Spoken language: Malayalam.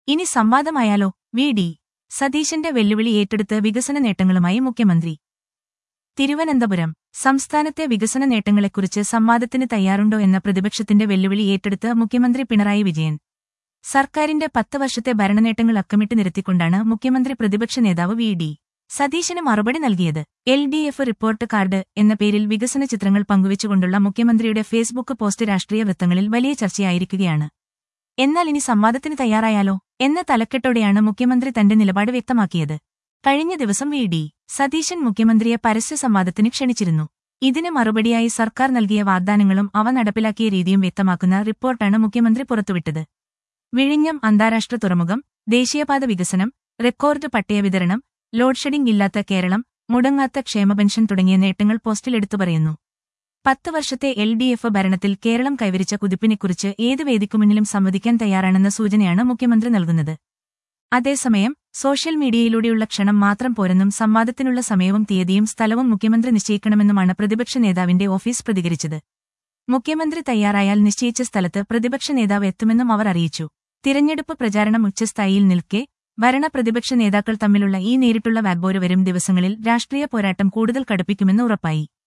ഇനി സംവാദമായാലോ വി ഡി സതീശന്റെ വെല്ലുവിളി ഏറ്റെടുത്ത് വികസന നേട്ടങ്ങളുമായി മുഖ്യമന്ത്രി തിരുവനന്തപുരം സംസ്ഥാനത്തെ വികസന നേട്ടങ്ങളെക്കുറിച്ച് സംവാദത്തിന് തയ്യാറുണ്ടോ എന്ന പ്രതിപക്ഷത്തിന്റെ വെല്ലുവിളി ഏറ്റെടുത്ത് മുഖ്യമന്ത്രി പിണറായി വിജയൻ സർക്കാരിന്റെ പത്ത് വർഷത്തെ ഭരണനേട്ടങ്ങൾ അക്കമിട്ട് നിരത്തിക്കൊണ്ടാണ് മുഖ്യമന്ത്രി പ്രതിപക്ഷ നേതാവ് വി ഡി സതീശന് മറുപടി നൽകിയത് L D F report card എന്ന പേരിൽ വികസന ചിത്രങ്ങൾ പങ്കുവച്ചുകൊണ്ടുള്ള മുഖ്യമന്ത്രിയുടെ ഫേസ്ബുക്ക് പോസ്റ്റ് രാഷ്ട്രീയ വൃത്തങ്ങളിൽ വലിയ ചർച്ചയായിരിക്കുകയാണ് എന്നാൽ ഇനി സംവാദത്തിന് തയ്യാറായാലോ എന്ന തലക്കെട്ടോടെയാണ് മുഖ്യമന്ത്രി തന്റെ നിലപാട് വ്യക്തമാക്കിയത് കഴിഞ്ഞ ദിവസം വി ഡി സതീശൻ മുഖ്യമന്ത്രിയെ പരസ്യ സംവാദത്തിന് ക്ഷണിച്ചിരുന്നു ഇതിന് മറുപടിയായി സർക്കാർ നൽകിയ വാഗ്ദാനങ്ങളും അവ നടപ്പിലാക്കിയ രീതിയും വ്യക്തമാക്കുന്ന റിപ്പോർട്ടാണ് മുഖ്യമന്ത്രി പുറത്തുവിട്ടത് വിഴിഞ്ഞം അന്താരാഷ്ട്ര തുറമുഖം ദേശീയപാത വികസനം റെക്കോർഡ് പട്ടയ വിതരണം ലോഡ് ഷെഡിംഗ് ഇല്ലാത്ത കേരളം മുടങ്ങാത്ത ക്ഷേമ പെൻഷൻ തുടങ്ങിയ നേട്ടങ്ങൾ പോസ്റ്റിൽ എടുത്തു പറയുന്നു പത്ത് വർഷത്തെ എൽ ഡി എഫ് ഭരണത്തിൽ കേരളം കൈവരിച്ച കുതിപ്പിനെക്കുറിച്ച് ഏത് വേദിക്കുമുന്നിലും സംവദിക്കാൻ തയ്യാറാണെന്ന സൂചനയാണ് മുഖ്യമന്ത്രി നൽകുന്നത് അതേസമയം സോഷ്യൽ മീഡിയയിലൂടെയുള്ള ക്ഷണം മാത്രം പോരെന്നും സംവാദത്തിനുള്ള സമയവും തീയതിയും സ്ഥലവും മുഖ്യമന്ത്രി നിശ്ചയിക്കണമെന്നുമാണ് പ്രതിപക്ഷ നേതാവിന്റെ ഓഫീസ് പ്രതികരിച്ചത് മുഖ്യമന്ത്രി തയ്യാറായാൽ നിശ്ചയിച്ച സ്ഥലത്ത് പ്രതിപക്ഷ നേതാവ് എത്തുമെന്നും അവർ അറിയിച്ചു തിരഞ്ഞെടുപ്പ് പ്രചാരണം ഉച്ചസ്ഥായിയിൽ നിൽക്കെ ഭരണ പ്രതിപക്ഷ നേതാക്കൾ തമ്മിലുള്ള ഈ നേരിട്ടുള്ള വാഗ്ബോര് വരും ദിവസങ്ങളിൽ രാഷ്ട്രീയ പോരാട്ടം കൂടുതൽ കടുപ്പിക്കുമെന്ന് ഉറപ്പായി